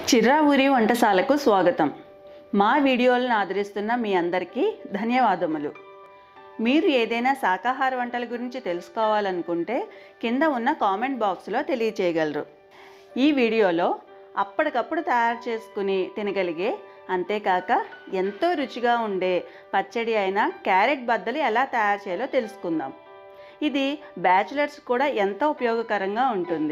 చిర్రా ఊరి వంటశాలకు స్వాగతం మా వీడియోలను ఆదరిస్తున్న మీ అందరికీ ధన్యవాదములు మీరు ఏదైనా శాకాహార వంటల గురించి తెలుసుకోవాలనుకుంటే కింద ఉన్న కామెంట్ బాక్స్లో తెలియచేయగలరు ఈ వీడియోలో అప్పటికప్పుడు తయారు చేసుకుని తినగలిగే అంతేకాక ఎంతో రుచిగా ఉండే పచ్చడి అయిన క్యారెట్ బద్దలు ఎలా తయారు చేయాలో తెలుసుకుందాం ఇది బ్యాచిలర్స్ కూడా ఎంతో ఉపయోగకరంగా ఉంటుంది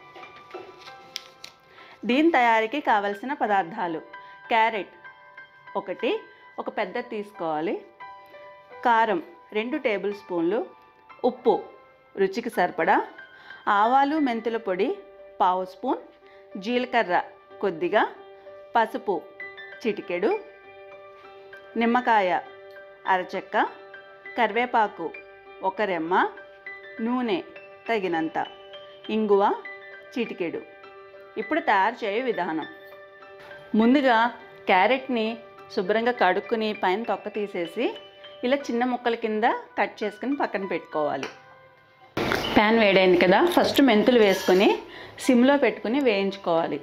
దీని తయారీకి కావలసిన పదార్థాలు క్యారెట్ ఒకటి ఒక పెద్ద తీసుకోవాలి కారం రెండు టేబుల్ స్పూన్లు ఉప్పు రుచికి సరిపడా ఆవాలు మెంతుల పొడి పావు స్పూన్ జీలకర్ర కొద్దిగా పసుపు చిటికెడు నిమ్మకాయ అరచెక్క కరివేపాకు ఒక రెమ్మ నూనె తగినంత ఇంగువ చిటికెడు ఇప్పుడు తయారు చేయే విధానం ముందుగా క్యారెట్ని శుభ్రంగా కడుక్కుని పైన తొక్క తీసేసి ఇలా చిన్న ముక్కల కింద కట్ చేసుకుని పక్కన పెట్టుకోవాలి ప్యాన్ వేడైంది కదా ఫస్ట్ మెంతులు వేసుకొని సిమ్లో పెట్టుకుని వేయించుకోవాలి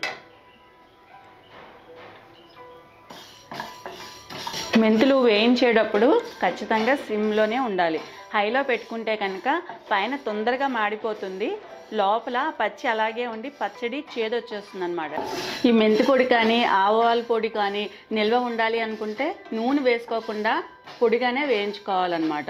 మెంతులు వేయించేటప్పుడు ఖచ్చితంగా సిమ్లోనే ఉండాలి హైలో పెట్టుకుంటే కనుక పైన తొందరగా మాడిపోతుంది లోపల పచ్చి అలాగే ఉండి పచ్చడి చేదొచ్చేస్తుంది అనమాట ఈ మెంతి పొడి కానీ ఆవాల పొడి కానీ నిల్వ ఉండాలి అనుకుంటే నూనె వేసుకోకుండా పొడిగానే వేయించుకోవాలన్నమాట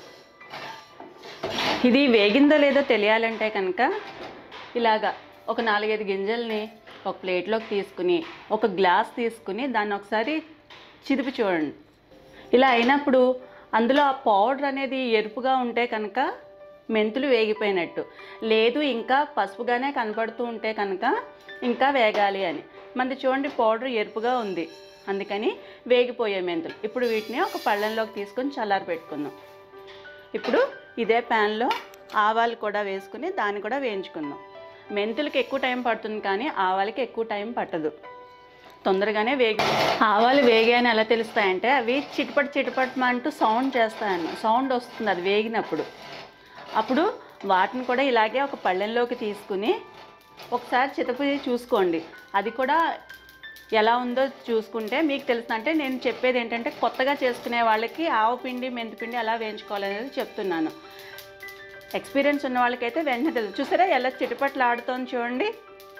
ఇది వేగిందో లేదో తెలియాలంటే కనుక ఇలాగా ఒక నాలుగైదు గింజల్ని ఒక ప్లేట్లోకి తీసుకుని ఒక గ్లాస్ తీసుకుని దాన్ని ఒకసారి చిదిపి చూడండి ఇలా అయినప్పుడు అందులో ఆ పౌడర్ అనేది ఎరుపుగా ఉంటే కనుక మెంతులు వేగిపోయినట్టు లేదు ఇంకా పసుపుగానే కనపడుతూ ఉంటే కనుక ఇంకా వేగాలి అని మనది చూడండి పౌడర్ ఎరుపుగా ఉంది అందుకని వేగిపోయే మెంతులు ఇప్పుడు వీటిని ఒక పళ్ళెంలోకి తీసుకొని చల్లారి పెట్టుకుందాం ఇప్పుడు ఇదే ప్యాన్లో ఆవాలు కూడా వేసుకుని దాన్ని కూడా వేయించుకుందాం మెంతులకి ఎక్కువ టైం పడుతుంది కానీ ఆవాలకి ఎక్కువ టైం పట్టదు తొందరగానే వేగి ఆవాలు వేగాయని ఎలా తెలుస్తాయంటే అవి చిటపట్ చిటపట్ అంటూ సౌండ్ చేస్తాయన్న సౌండ్ వస్తుంది అది వేగినప్పుడు అప్పుడు వాటిని కూడా ఇలాగే ఒక పళ్ళెంలోకి తీసుకుని ఒకసారి చితపి చూసుకోండి అది కూడా ఎలా ఉందో చూసుకుంటే మీకు తెలుసు అంటే నేను చెప్పేది ఏంటంటే కొత్తగా చేసుకునే వాళ్ళకి ఆవపిండి మెంతిపిండి ఎలా వేయించుకోవాలనేది చెప్తున్నాను ఎక్స్పీరియన్స్ ఉన్న వాళ్ళకైతే వెంటనే తెలుసు చూసారా ఎలా చిటపట్లు ఆడుతోంది చూడండి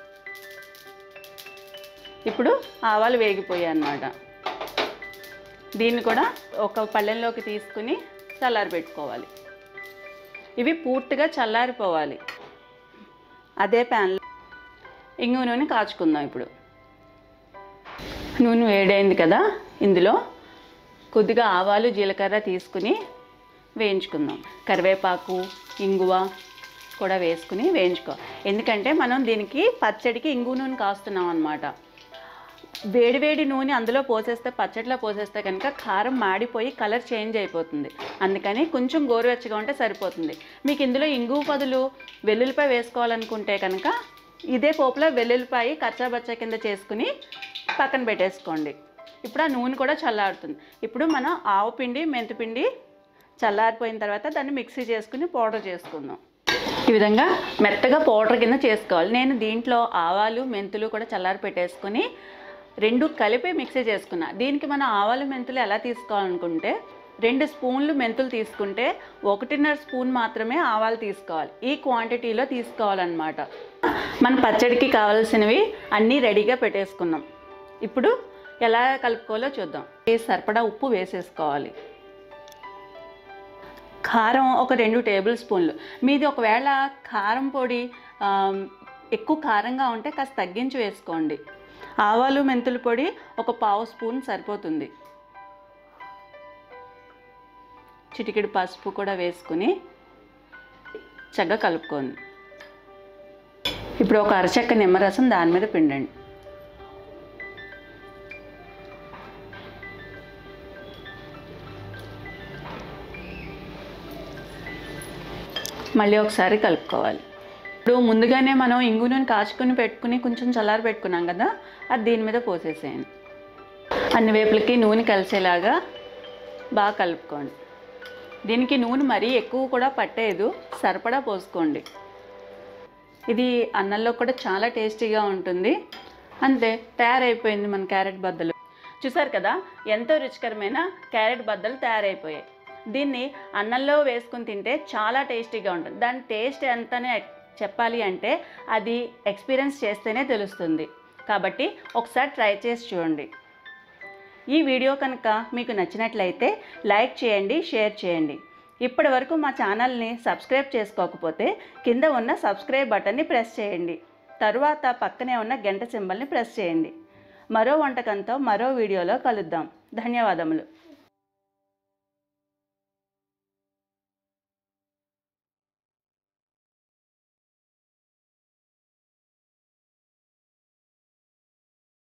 ఇప్పుడు ఆవాలు వేగిపోయాయి అన్నమాట దీన్ని కూడా ఒక పళ్ళెంలోకి తీసుకుని చల్లారి పెట్టుకోవాలి ఇవి పూర్తిగా చల్లారిపోవాలి అదే ప్యాన్లో ఇంగు నూనె కాచుకుందాం ఇప్పుడు నూనె వేడైంది కదా ఇందులో కొద్దిగా ఆవాలు జీలకర్ర తీసుకుని వేయించుకుందాం కరివేపాకు ఇంగువ కూడా వేసుకుని వేయించుకో ఎందుకంటే మనం దీనికి పచ్చడికి ఇంగు నూనె కాస్తున్నాం అనమాట వేడివేడి నూనె అందులో పోసేస్తే పచ్చడిలో పోసేస్తే కనుక కారం మాడిపోయి కలర్ చేంజ్ అయిపోతుంది అందుకని కొంచెం గోరువెచ్చగా ఉంటే సరిపోతుంది మీకు ఇందులో ఇంగు బదులు వెల్లుల్లిపాయ వేసుకోవాలనుకుంటే కనుక ఇదే పోపులో వెల్లుల్లిపాయ కచ్చాబచ్చా కింద చేసుకుని పక్కన పెట్టేసుకోండి ఇప్పుడు ఆ నూనె కూడా చల్లారుతుంది ఇప్పుడు మనం ఆవు పిండి మెంతిపిండి చల్లారిపోయిన తర్వాత దాన్ని మిక్సీ చేసుకుని పౌడర్ చేసుకుందాం ఈ విధంగా మెత్తగా పౌడర్ కింద చేసుకోవాలి నేను దీంట్లో ఆవాలు మెంతులు కూడా చల్లారి పెట్టేసుకుని రెండు కలిపి మిక్సీ చేసుకున్నా దీనికి మనం ఆవాలు మెంతులు ఎలా తీసుకోవాలనుకుంటే రెండు స్పూన్లు మెంతులు తీసుకుంటే ఒకటిన్నర స్పూన్ మాత్రమే ఆవాలు తీసుకోవాలి ఈ క్వాంటిటీలో తీసుకోవాలన్నమాట మన పచ్చడికి కావాల్సినవి అన్నీ రెడీగా పెట్టేసుకున్నాం ఇప్పుడు ఎలా కలుపుకోవాలో చూద్దాం ఈ సరిపడా ఉప్పు వేసేసుకోవాలి కారం ఒక రెండు టేబుల్ స్పూన్లు మీది ఒకవేళ కారం పొడి ఆ, ఎక్కువ కారంగా ఉంటే కాస్త తగ్గించి వేసుకోండి ఆవాలు మెంతుల పొడి ఒక పావు స్పూన్ సరిపోతుంది చిటికెడు పసుపు కూడా వేసుకుని చక్కగా కలుపుకోండి ఇప్పుడు ఒక అరచెక్క నిమ్మరసం దాని మీద పిండండి మళ్ళీ ఒకసారి కలుపుకోవాలి ఇప్పుడు ముందుగానే మనం ఇంగు నూనె కాచుకుని పెట్టుకుని కొంచెం చల్లారి పెట్టుకున్నాం కదా అది దీని మీద పోసేసేయండి అన్ని వేపులకి నూనె కలిసేలాగా బాగా కలుపుకోండి దీనికి నూనె మరీ ఎక్కువ కూడా పట్టేదు సరిపడా పోసుకోండి ఇది అన్నంలో కూడా చాలా టేస్టీగా ఉంటుంది అంతే తయారైపోయింది మన క్యారెట్ బద్దలు చూసారు కదా ఎంతో రుచికరమైన క్యారెట్ బద్దలు తయారైపోయాయి దీన్ని అన్నంలో వేసుకుని తింటే చాలా టేస్టీగా ఉంటుంది దాని టేస్ట్ ఎంతనే చెప్పాలి అంటే అది ఎక్స్పీరియన్స్ చేస్తేనే తెలుస్తుంది కాబట్టి ఒకసారి ట్రై చేసి చూడండి ఈ వీడియో కనుక మీకు నచ్చినట్లయితే లైక్ చేయండి షేర్ చేయండి ఇప్పటి వరకు మా ఛానల్ని సబ్స్క్రైబ్ చేసుకోకపోతే కింద ఉన్న సబ్స్క్రైబ్ బటన్ని ప్రెస్ చేయండి తరువాత పక్కనే ఉన్న గంట సింబల్ని ప్రెస్ చేయండి మరో వంటకంతో మరో వీడియోలో కలుద్దాం ధన్యవాదములు